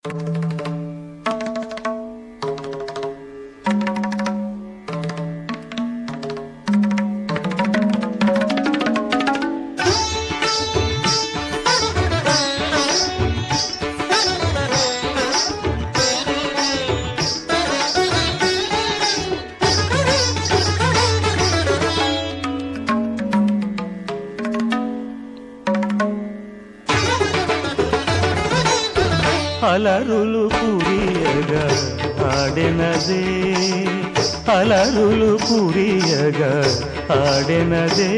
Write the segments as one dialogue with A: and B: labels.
A: అలరులు కురియగా ఆడెనదే అలరులు కురియగా ఆడెనదే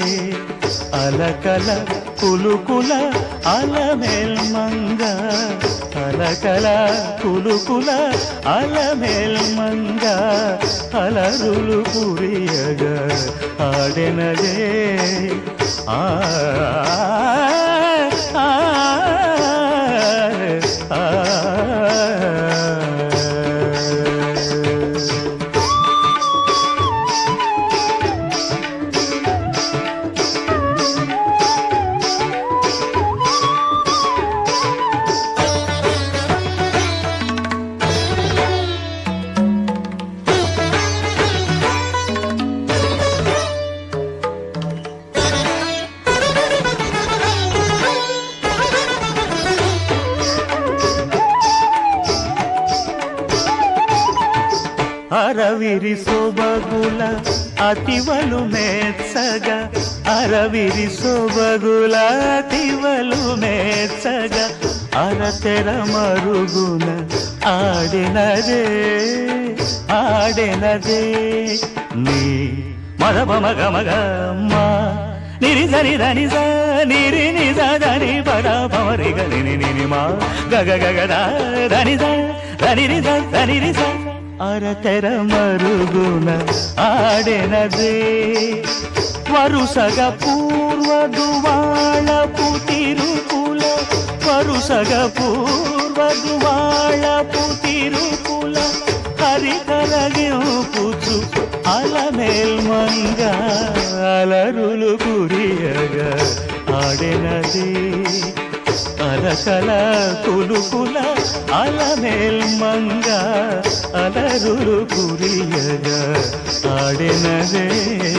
A: అలకల కులుకుల అలమేల్మంగ అలకల కులుకుల అలమేల్మంగ అలరులు కురియగా ఆడెనదే ఆ ఆ, ఆ, ఆ. అరవిరి సొబగుల అతివలు మెచ్చగ అరవిరి సొబగుల అతివలు మెచ్చగ అరతెర మరుగున ఆడినదే ఆడినదే నీ మగ మగ మగ మా నిరి సరి దని స నిరి ని స దని పద పమరి గని ని ని ని మా గగ గగ ద దని స దని రి స దని రి స అరతెర మరుగున ఆడెనదే వరుసగ పూర్వదువాళపు తిరుకుల వరుసగ పూర్వదువాళపు తిరుకుల హరికరగిపుచు అలమేల్మంగ అలరులు కురియగా ఆడెనదే అలకల కులుకుల అలమేల్మంగ అలరులు కురియగా ఆడెనదే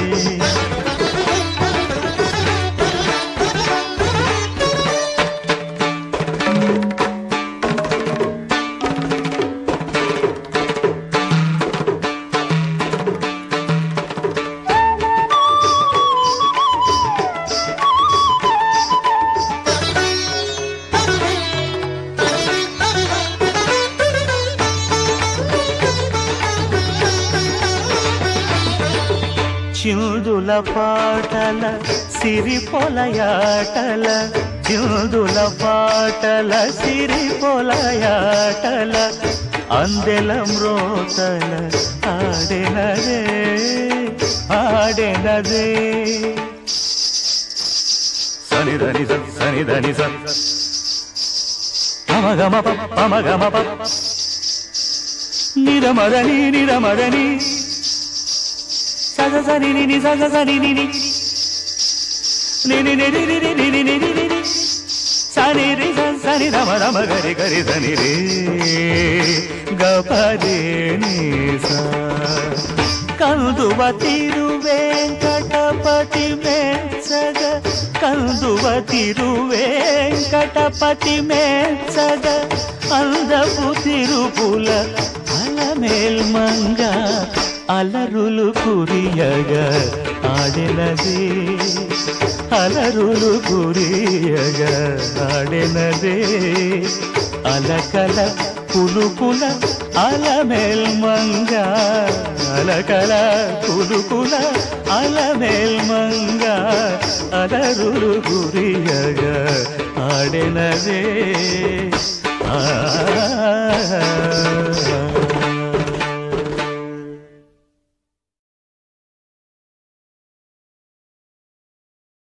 A: చిందుల పాటల సిరి పొలయాటల చిందుల పాటల సిరి పొలయాటల అందెల మ్రోతల ఆడెనదే ఆడెనదే సనిదని సనిదని పమగమ పమగమ నిరమదని నిరమదని సగ సని ని ని సగ సని ని ని ని ని ని ని ని ని ని ని ని ని ని ని సని రి స సని రమ రమ గరి గరి సని రే గ పదే ని స కందువ తిరు వెంకటపతి మెచ్చగ కందువ తిరు వెంకటపతి మెచ్చగ అందపు తిరుపుల అలమేల్మంగ అలరులు కురియగా ఆడినదే అలరులు కురియగా ఆడినదే అలకల పులుకుల అలమేల్మంగ అలకల పులుకుల అలమేల్మంగ అలరులు కురియగా ఆడినదే